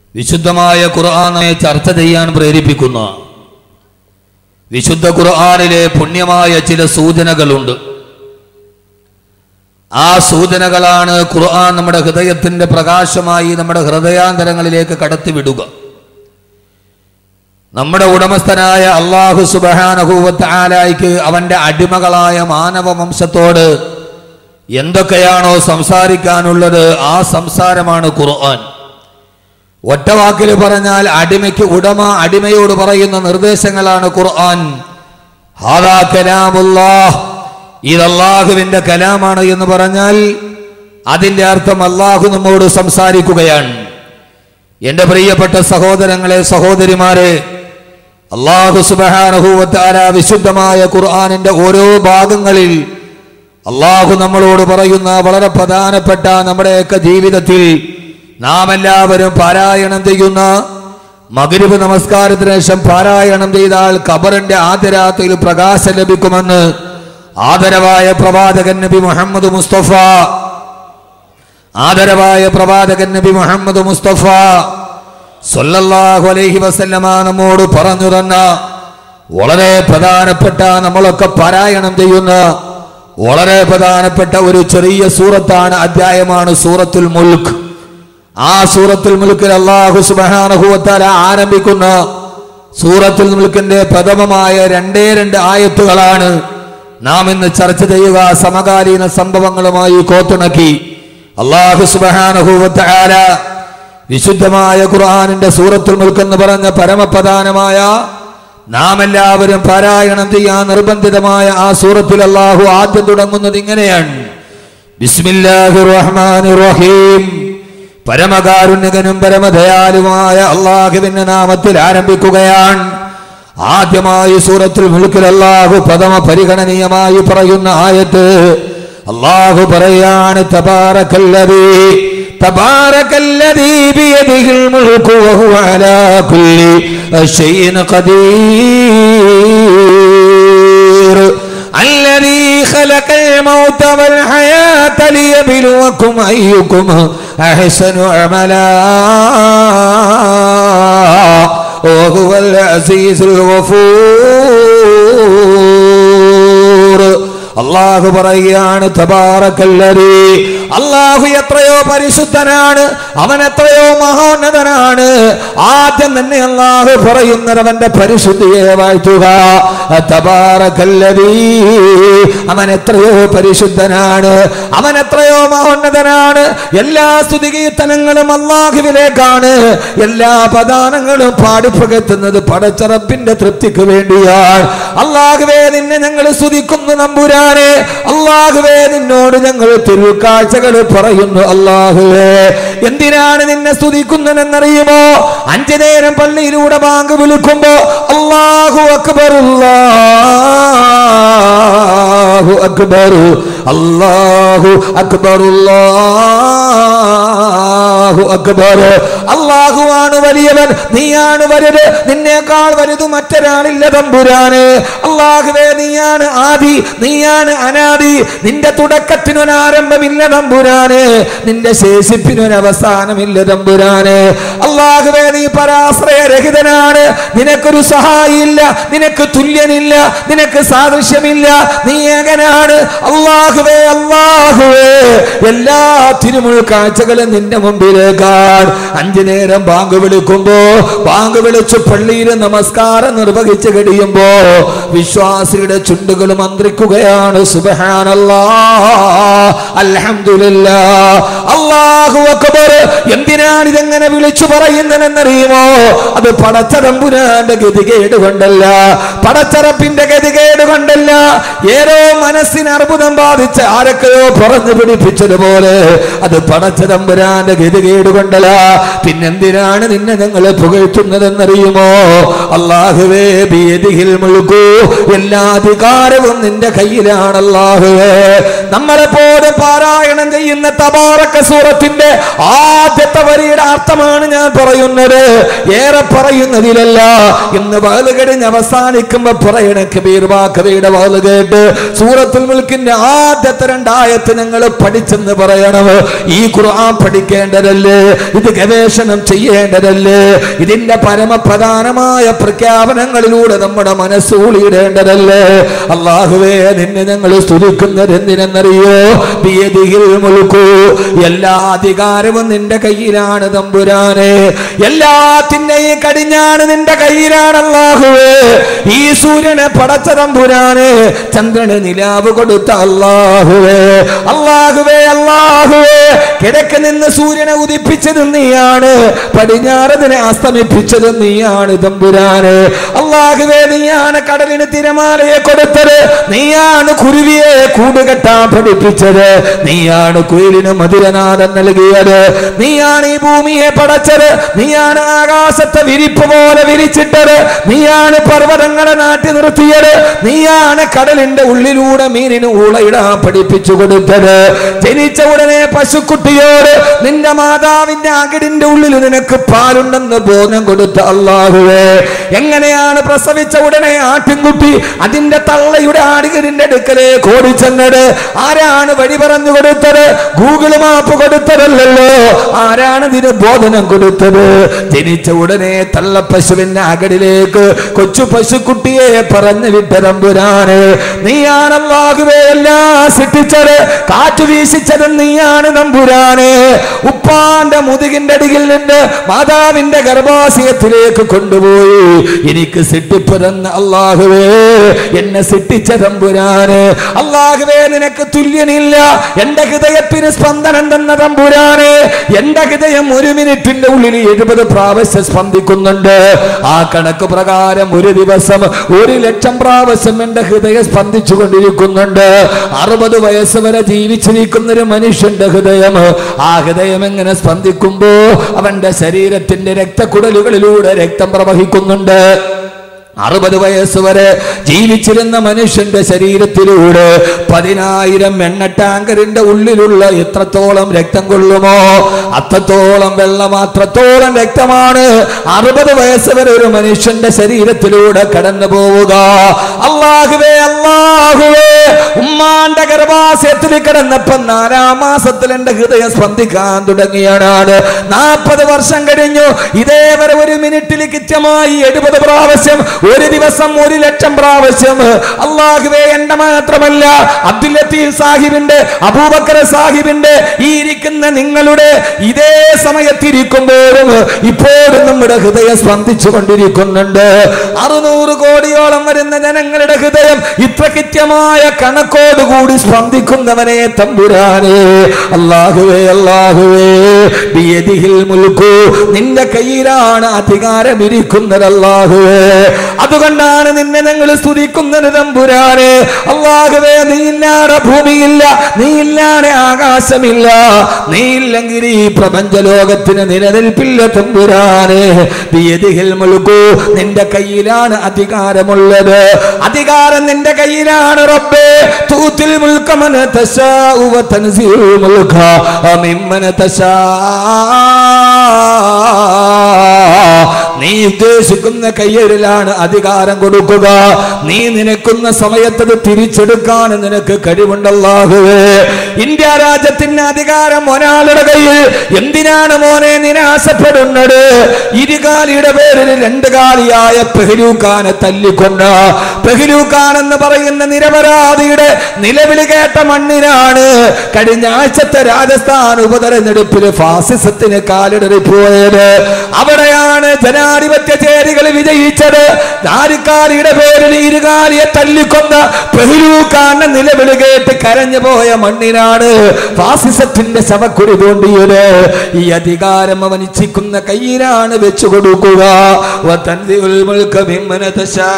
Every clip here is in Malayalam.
വിശുദ്ധമായ ഖുർആനെ ചർച്ച ചെയ്യാൻ പ്രേരിപ്പിക്കുന്ന വിശുദ്ധ ഖുർആനിലെ പുണ്യമായ ചില സൂചനകളുണ്ട് ആ സൂചനകളാണ് ഖുർആൻ നമ്മുടെ ഹൃദയത്തിന്റെ പ്രകാശമായി നമ്മുടെ ഹൃദയാന്തരങ്ങളിലേക്ക് കടത്തിവിടുക നമ്മുടെ ഉടമസ്ഥനായ അള്ളാഹു സുബഹാനഹൂവത്ത് ആലായിക്ക് അവന്റെ അടിമകളായ മാനവ വംശത്തോട് എന്തൊക്കെയാണോ സംസാരിക്കാനുള്ളത് ആ സംസാരമാണ് ഖുർആൻ ഒറ്റവാക്കിൽ പറഞ്ഞാൽ അടിമയ്ക്ക് ഉടമ അടിമയോട് പറയുന്ന നിർദ്ദേശങ്ങളാണ് ഖുർആൻ ഹാദാ കലാമുല്ലാഹ് ഇത് അള്ളാഹുവിന്റെ കലാമാണ് എന്ന് പറഞ്ഞാൽ അതിന്റെ അർത്ഥം അള്ളാഹു നമ്മോട് സംസാരിക്കുകയാണ് എന്റെ പ്രിയപ്പെട്ട സഹോദരങ്ങളെ സഹോദരിമാരെ അള്ളാഹു സുബഹാനഹൂവത്താര വിശുദ്ധമായ ഖുർആാനിന്റെ ഓരോ ഭാഗങ്ങളിൽ അള്ളാഹു നമ്മളോട് പറയുന്ന വളരെ പ്രധാനപ്പെട്ട നമ്മുടെയൊക്കെ ജീവിതത്തിൽ നാം എല്ലാവരും പാരായണം ചെയ്യുന്ന മകരിവ് നമസ്കാരത്തിന് ശേഷം പാരായണം ചെയ്താൽ ഖബറിന്റെ ആദ്യ രാത്രിയിൽ പ്രകാശം ലഭിക്കുമെന്ന് ആദരവായ പ്രവാചകൻ നബി മുഹമ്മദ് മുസ്തഫ ആദരവായ പ്രവാചകൻ നബി മുഹമ്മദ് മുസ്തഫ സല്ലല്ലാഹു അലൈഹി വസല്ലമ നമ്മോട് പറഞ്ഞു തന്ന വളരെ പ്രധാനപ്പെട്ട നമ്മളൊക്കെ പാരായണം ചെയ്യുന്ന വളരെ പ്രധാനപ്പെട്ട ഒരു ചെറിയ സൂറത്താണ് അധ്യായമാണ് സൂറത്തുൽ മുൽക്ക് ആ സൂറത്തുൽ മുൽക്കിൽ അള്ളാഹു സുബഹാനഹുവത്താല ആരംഭിക്കുന്ന സൂറത്തുൽ മുൽക്കിന്റെ പ്രഥമമായ രണ്ടേ രണ്ട് ആയത്തുകളാണ് നാം ഇന്ന് ചർച്ച ചെയ്യുക സമകാലീന സംഭവങ്ങളുമായി കോത്തിണക്കി അള്ളാഹു സുബഹാനഹുവത്താല വിശുദ്ധമായ ഖുർആാനിന്റെ സൂറത്തുൽ മുൽക്ക് എന്ന് പറഞ്ഞ പരമപ്രധാനമായ നാം എല്ലാവരും പാരായണം ചെയ്യാൻ നിർബന്ധിതമായ ആ സൂറത്തിൽ അള്ളാഹു ആദ്യം തുടങ്ങുന്നത് ഇങ്ങനെയാണ് ബിസ്മില്ലാഹിർ റഹ്മാനിർ റഹീം പരമകാരുണ്യകനും പരമദയാലുമായ അള്ളാഹുവിന്റെ നാമത്തിൽ ആരംഭിക്കുകയാണ് ആദ്യമായി സൂറത്തിൽ മുഴുക്കിൽ അള്ളാഹു പ്രഥമ പരിഗണനീയമായി പറയുന്ന ആയത്ത് അള്ളാഹു പറയാണ് തബാറക്കല്ലതീ تبارك الذي بيده الملك وهو على كل شيء قدير الذي خلق الموت والحياة ليبلوكم أيكم أحسن عملا وهو العزيز الغفور അള്ളാഹു പറയുകയാണ് തബാറക്കല്ലരി അള്ളാഹു എത്രയോ പരിശുദ്ധനാണ് അവൻ എത്രയോ മഹോന്നതനാണ് ആദ്യം തന്നെ അള്ളാഹു പറയുന്നത് അവന്റെ പരിശുദ്ധിയെ വാഴ്ത്തുക തബാറക്കല്ലരി അവൻ എത്രയോ പരിശുദ്ധനാണ് അവൻ എത്രയോ മഹോന്നതനാണ് എല്ലാ സ്തുതികീർത്തനങ്ങളും അള്ളാഹുവിലേക്കാണ് എല്ലാ പദാനങ്ങളും പാടിപ്പകത്തുന്നത് പടച്ചറപ്പിന്റെ തൃപ്തിക്ക് വേണ്ടിയാണ് അള്ളാഹുവേ നിന്നെ ഞങ്ങൾ സ്തുതിക്കുന്നു നമ്പുരാനെ അള്ളാഹുവേ നിന്നോട് ഞങ്ങൾ തിരുക്കാഴ്ചകൾ പറയുന്നു അള്ളാഹുവേ എന്തിനാണ് നിന്നെ സ്തുതിക്കുന്നതെന്നറിയുമോ അഞ്ചു നേരം പള്ളിയിലൂടെ ബാങ്ക് വിളിക്കുമ്പോ അള്ളാഹു അക്ബർ അല്ലാഹു അക്ബർ അല്ലാഹു അക്ബർ അല്ലാഹു അക്ബർ അള്ളാഹുവാണ് വലിയവൻ നീയാണ് വലുത് നിന്നേക്കാൾ വലുത് മറ്റൊരാളില്ല തമ്പുരാന് അള്ളാഹുവേ നീയാണ് ആദി നീയാണ് അനാദി നിന്റെ തുടക്കത്തിനൊരു ആരംഭമില്ല തമ്പുരാന് നിന്റെ ശേഷിപ്പിനൊരു അവസാനമില്ല തമ്പുരാന് അള്ളാഹുവേ നീ പരാശ്രയരഹിതനാണ് നിനക്കൊരു സഹായില്ല നിനക്ക് തുല്യനില്ല നിനക്ക് സാദൃശ്യമില്ല നീ ഏകനാണ് അള്ളാഹുവേ അള്ളാഹുവേ എല്ലാ തിരുമുഴ കാഴ്ചകളും നിന്റെ മുമ്പിലേക്കാണ് അഞ്ചു നേരം ബാങ്ക് വിളിക്കുമ്പോ ബാങ്ക് വിളിച്ച് പള്ളിയിൽ നമസ്കാരം നിർവഹിച്ച് കഴിയുമ്പോ വിശ്വാസിയുടെ ചുണ്ടുകൾ മന്ത്രിക്കുകയാണ് സുബഹാനല്ലാ അൽഹംദുലില്ലാ അല്ലാഹു അക്ബർ എന്തിനാണ് ഇതെങ്ങനെ വിളിച്ചു പറയുന്നതെന്നറിയുമോ അത് പടച്ചതമ്പുരാന്റെ ഗതികേട് കൊണ്ടല്ല പടച്ചറപ്പിന്റെ ഗതികേട് കൊണ്ടല്ല ഏതോ മനസ്സിന് അർബുദം ബാധിച്ച് ആരൊക്കെയോ പറഞ്ഞു പിടിപ്പിച്ചതുപോലെ അത് പടച്ചതമ്പുരാന്റെ ഗതികേട് കൊണ്ടല്ല പിന്നെന്തിനാണ് നിന്നെ ഞങ്ങൾ പുകഴ്ത്തുന്നതെന്നറിയുമോ അള്ളാഹുവേ ബിയദിഹിൽ മുഴുക്കൂ എല്ലാ അധികാരവും നിന്റെ കയ്യിലാണ് അള്ളാഹുവേ നമ്മളെ പോലെ പാരായണം ചെയ്യുന്ന തബാറക്ക സൂറത്തിന്റെ ആദ്യത്തെ വരിയുടെ അർത്ഥമാണ് ഞാൻ പറയുന്നത് ഏറെ പറയുന്നതിലല്ല ഇന്ന് വാല് കഴിഞ്ഞ് അവസാനിക്കുമ്പോ പറയണ കബീർ വാ കബീയുടെ വാല് കേട്ട് സൂറത്തുൽ മുൽക്കിന്റെ ആദ്യത്തെ രണ്ടായത്ത് ഞങ്ങൾ പഠിച്ചെന്ന് പറയണം ഈ ഖുർആൻ പഠിക്കേണ്ടതല്ല ചെയ്യേണ്ടതല്ലേ ഇത് ഗവേഷണം ചെയ്യേണ്ടതല്ലേ ഇതിന്റെ പരമപ്രധാനമായ പ്രഖ്യാപനങ്ങളിലൂടെ നമ്മുടെ മനസ്സ് ഊളിയിടേണ്ടതല്ലേ അള്ളാഹുവേ നിന്നെ ഞങ്ങൾ സ്തുതിക്കുന്നത് എന്തിനെന്നറിയോ ബിയദിഹിൽ മുൽക്കു എല്ലാ അധികാരവും നിന്റെ കയ്യിലാണ് തമ്പുരാനെ എല്ലാത്തിന്റെയും കടിഞ്ഞാണ് നിന്റെ കയ്യിലാണ് അള്ളാഹുവേ ഈ സൂര്യനെ പടച്ച തമ്പുരാനെ ചന്ദ്രന് നിലാവ് കൊടുത്ത അള്ളാഹുവേ അള്ളാഹുവേ അള്ളാഹുവേ കിഴക്ക് നിന്ന് സൂര്യനെ ഉദിപ്പിച്ചത് നീയാണ് പടിഞ്ഞാറതിനെ അസ്തമിപ്പിച്ചത് നീയാണ് തമ്പുരാന് അള്ളാഹുവേ നീയാണ് കടലിന് തിരമാലയെ കൊടുത്തത് നീയാണ് കുരുവിയെ കൂടുകെട്ടാൻ പഠിപ്പിച്ചത് നീയാണ് കുയിലിന് മധുരനാഥം നൽകിയത് നീയാണ് ഈ ഭൂമിയെ പടച്ചത് നീയാണ് ആകാശത്തെ വിരിപ്പ് പോലെ വിരിച്ചിട്ടത് നീയാണ് പർവ്വതങ്ങളെ നാട്ടി നിർത്തിയത് നീയാണ് കടലിന്റെ ഉള്ളിലൂടെ മീനിന് ഊളയിടാൻ പഠിപ്പിച്ചു കൊടുത്തത് ജനിച്ച ഉടനെ പശുക്കുട്ടിയോട് നിന്റെ മാതാവിന്റെ അകിടിന്റെ ഉള്ളിൽ നിനക്ക് പാലുണ്ടെന്ന് ബോധം കൊടുത്ത അള്ളാഹുവേ എങ്ങനെയാണ് പ്രസവിച്ച ഉടനെ ആട്ടിൻകുട്ടി അതിന്റെ തള്ളയുടെ ആടുകരിന്റെ അടുക്കലേക്ക് ഓടിച്ചെന്നത് ആരാണ് വഴി പറഞ്ഞു കൊടുത്തത് ഗൂഗിൾ മാപ്പ് കൊടുത്തതല്ലല്ലോ ആരാണ് ഇതിന് ബോധനം കൊടുത്തത് ജനിച്ച ഉടനെ തള്ള പശുവിന്റെ അകടിലേക്ക് കൊച്ചു പശുക്കുട്ടിയെ പറഞ്ഞു വിട്ട തമ്പുരാന് നീയാണ് അള്ളാഹുവേ എല്ലാം സൃഷ്ടിച്ചത് കാറ്റ് വീശിച്ചത് നീയാണ് തമ്പുരാന് ഉപ്പാന്റെ മുതുകിന്റെ അടിയിൽ നിന്ന് മാതാവിന്റെ ഗർഭാശയത്തിലേക്ക് കൊണ്ടുപോയി എനിക്ക് സിട്ടിപ്പ് തന്ന അള്ളാഹുവേ എന്നെ സിട്ടിച്ച തമ്പുരാന് അള്ളാഹുവേ നിനക്ക് തുല്യനില്ല എന്റെ ഹൃദയത്തിന് സ്പന്ദനം തന്ന തമ്പുരാന് എന്റെ ഹൃദയം ഒരു മിനിറ്റിന്റെ ഉള്ളിൽ എഴുപത് പ്രാവശ്യം സ്പന്ദിക്കുന്നുണ്ട് ആ കണക്ക് പ്രകാരം ഒരു ദിവസം ഒരു ലക്ഷം പ്രാവശ്യം എന്റെ ഹൃദയം സ്പന്ദിച്ചു കൊണ്ടിരിക്കുന്നുണ്ട് അറുപത് വയസ്സ് വരെ ജീവിച്ചിരിക്കുന്ന ഒരു മനുഷ്യന്റെ ഹൃദയം ആ ഹൃദയം എങ്ങനെ സ്പന്ദിക്കുമ്പോ അവന്റെ ശരീരത്തിന്റെ രക്തക്കുടലുകളിലൂടെ രക്തം പ്രവഹിക്കുന്നുണ്ട് അറുപത് വയസ്സ് വരെ ജീവിച്ചിരുന്ന മനുഷ്യന്റെ ശരീരത്തിലൂടെ പതിനായിരം എണ്ണ ടാങ്കറിന്റെ ഉള്ളിലുള്ള എത്രത്തോളം രക്തം കൊള്ളുമോ അത്രത്തോളം വെള്ളം അത്രത്തോളം രക്തമാണ് അറുപത് വയസ്സ് വരെ ഒരു മനുഷ്യന്റെ ശരീരത്തിലൂടെ കടന്നു പോവുക അള്ളാഹുവേ അള്ളാഹുവേ ഉമ്മാന്റെ ഗർഭാശയത്തിൽ കിടന്നപ്പോ നാലാം മാസത്തിൽ എന്റെ ഹൃദയം സ്പന്ദിക്കാൻ തുടങ്ങിയാണ് നാൽപ്പത് വർഷം കഴിഞ്ഞു ഇതേവരെ ഒരു മിനിറ്റിൽ കൃത്യമായി എഴുപത് പ്രാവശ്യം ഒരു ദിവസം ഒരു ലക്ഷം പ്രാവശ്യം അള്ളാഹുവേ എന്റെ മാത്രമല്ല അബ്ദുൽ ലത്തീഫ് സാഹിബിന്റെ അബൂബക്കർ സാഹിബിന്റെ ഈ ഇരിക്കുന്ന നിങ്ങളുടെ ഇതേ സമയത്തിരിക്കുമ്പോഴും ഇപ്പോഴും നമ്മുടെ ഹൃദയം സ്പന്ദിച്ചു കൊണ്ടിരിക്കുന്നുണ്ട് അറുന്നൂറ് കോടിയോളം വരുന്ന ജനങ്ങളുടെ ഹൃദയം ഇത്ര കൃത്യമായ കണക്കോടുകൂടി സ്പന്ദിക്കുന്നവനെ തമ്പുരാനെ അള്ളാഹുവേ അള്ളാഹുവേ ബിയദിഹിൽ മുൽക്കു നിന്റെ കയ്യിലാണ് അധികാരം ഇരിക്കുന്നത് അള്ളാഹുവേ അതുകൊണ്ടാണ് നിന്നെ ഞങ്ങൾ സ്തുതിക്കുന്നത് തമ്പുരാനെ അള്ളാഹുവേ നീ ഇല്ലാതെ ഭൂമിയില്ല നീ ഇല്ലാതെ ആകാശമില്ല നീ ഇല്ലെങ്കിൽ ഈ പ്രപഞ്ച ലോകത്തിന് നിലനിൽപ്പില്ല തമ്പുരാനെ ബിയദിഹിൽ മുൽക്കു നിന്റെ കയ്യിലാണ് അധികാരമുള്ളത് അധികാരം നിന്റെ കയ്യിലാണ് റബ്ബേ തൂത്തിൽ മുൽക്കമന തശാഉ വ തൻസിൽ മുൽക മിമ്മന തശാ നീ ഉദ്ദേശിക്കുന്ന കയ്യരിലാണ് അധികാരം കൊടുക്കുക നീ നിനക്കുന്ന സമയത്തത് തിരിച്ചെടുക്കാൻ നിനക്ക് കഴിവുണ്ടല്ലാഹുവേ ഇന്ത്യ രാജ്യത്തിന്റെ അധികാരം ഒരാളുടെ കയ്യിൽ എന്തിനാണ് മോനെ നിരാശപ്പെടുന്നത് ഇരുകാലിയുടെ പേരിൽ രണ്ട് കാലിയായ പെഹ്ലൂഖാനെ തല്ലിക്കൊണ്ട പെഹ്ലൂഖാൻ എന്ന് പറയുന്ന നിരപരാധിയുടെ നിലവിളി കേട്ട മണ്ണിനാണ് കഴിഞ്ഞ ആഴ്ചത്തെ രാജസ്ഥാൻ ഉപതെരഞ്ഞെടുപ്പിൽ ഫാസിസത്തിന് കാലിടറി പോയത് അവിടെയാണ് ജനാധിപത്യ ചേരികൾ വിജയിച്ചത് നാരിക്കാലിയുടെ പേരിൽ ഇരുകാലിയെ തല്ലിക്കൊന്ന പെഹ്ലൂഖാന്റെ നിലവിളി കേട്ട് കരഞ്ഞു പോയ മണ്ണിനാണ് ഫാസിസത്തിന്റെ ശവക്കുടി തോണ്ടിയത് ഈ അധികാരം അവൻ ഇച്ഛിക്കുന്ന കയ്യിലാണ് വെച്ചു കൊടുക്കുക വതൻസിഉൽ മുൽക മിമ്മന തശാ.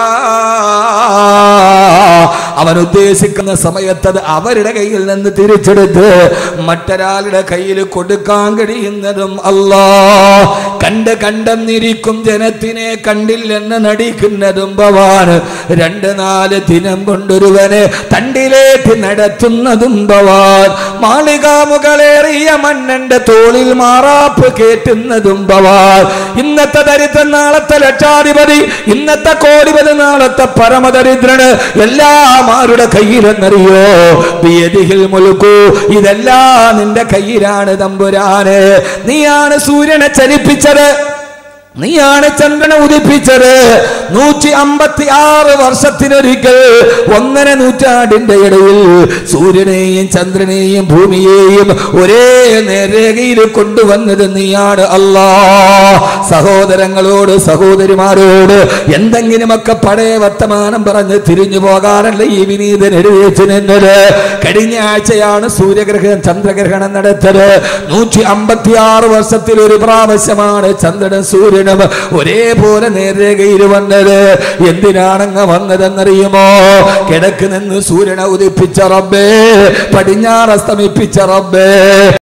അവൻ ഉദ്ദേശിക്കുന്ന സമയത്ത് അത് അവരുടെ കയ്യിൽ നിന്ന് തിരിച്ചെടുത്ത് മറ്റൊരാളുടെ കയ്യിൽ കൊടുക്കാൻ കഴിയുന്നതും അല്ലാ കണ്ട് കണ്ടെന്നിരിക്കും ജനത്തിനെ കണ്ടില്ലെന്ന് നടിക്കുന്നതും ഭവാൻ രണ്ട് നാല് ദിനം കൊണ്ടൊരുവനെ തണ്ടിലേക്ക് നടത്തുന്നതും ഭവാൻ മാളികാമുകളേറിയ മണ്ണന്റെ തോളിൽ മാറാപ്പ് കേറ്റുന്നതും ഭവാൻ ഇന്നത്തെ ദരിദ്രൻ നാളത്തെ ലക്ഷാധിപതി ഇന്നത്തെ കോടിപതി നാളത്തെ പരമദരിദ്രന് എല്ലാം ആരുടെ കയ്യിലെന്നറിയോ ബിയദിഹിൽ മുലുക്കു ഇതെല്ലാം നിന്റെ കയ്യിലാണ് തമ്പുരാന് നീയാണ് സൂര്യനെ ചലിപ്പിച്ചത് നീയാണ് ചന്ദ്രനെ ഉദിപ്പിച്ചത് നൂറ്റി അമ്പത്തി ആറ് വർഷത്തിനൊരിക്കൽ ഒന്നര നൂറ്റാണ്ടിന്റെ ഇടയിൽ സൂര്യനെയും ചന്ദ്രനെയും ഭൂമിയെയും ഒരേ നേരേഖയിൽ കൊണ്ടുവന്നത് നീയാണ് അല്ലാ സഹോദരങ്ങളോട് സഹോദരിമാരോട് എന്തെങ്കിലുമൊക്കെ പഴയ വർത്തമാനം പറഞ്ഞ് തിരിഞ്ഞു പോകാനല്ല ഈ വിനീതൻ എഴുതിച്ചു നിന്നത് കഴിഞ്ഞ ആഴ്ചയാണ് സൂര്യഗ്രഹണം ചന്ദ്രഗ്രഹണം നടത്തത് നൂറ്റി അമ്പത്തി ആറ് വർഷത്തിൽ ഒരു പ്രാവശ്യമാണ് ചന്ദ്രനും സൂര്യനും ഒരേപോലെ നേരേഖയിൽ വന്നത് എന്തിനാണങ്ങ് വന്നതെന്നറിയുമോ കിഴക്ക് നിന്ന് സൂര്യനെ ഉദിപ്പിച്ച റബ്ബേ പടിഞ്ഞാറ് അസ്തമിപ്പിച്ച റബ്ബേ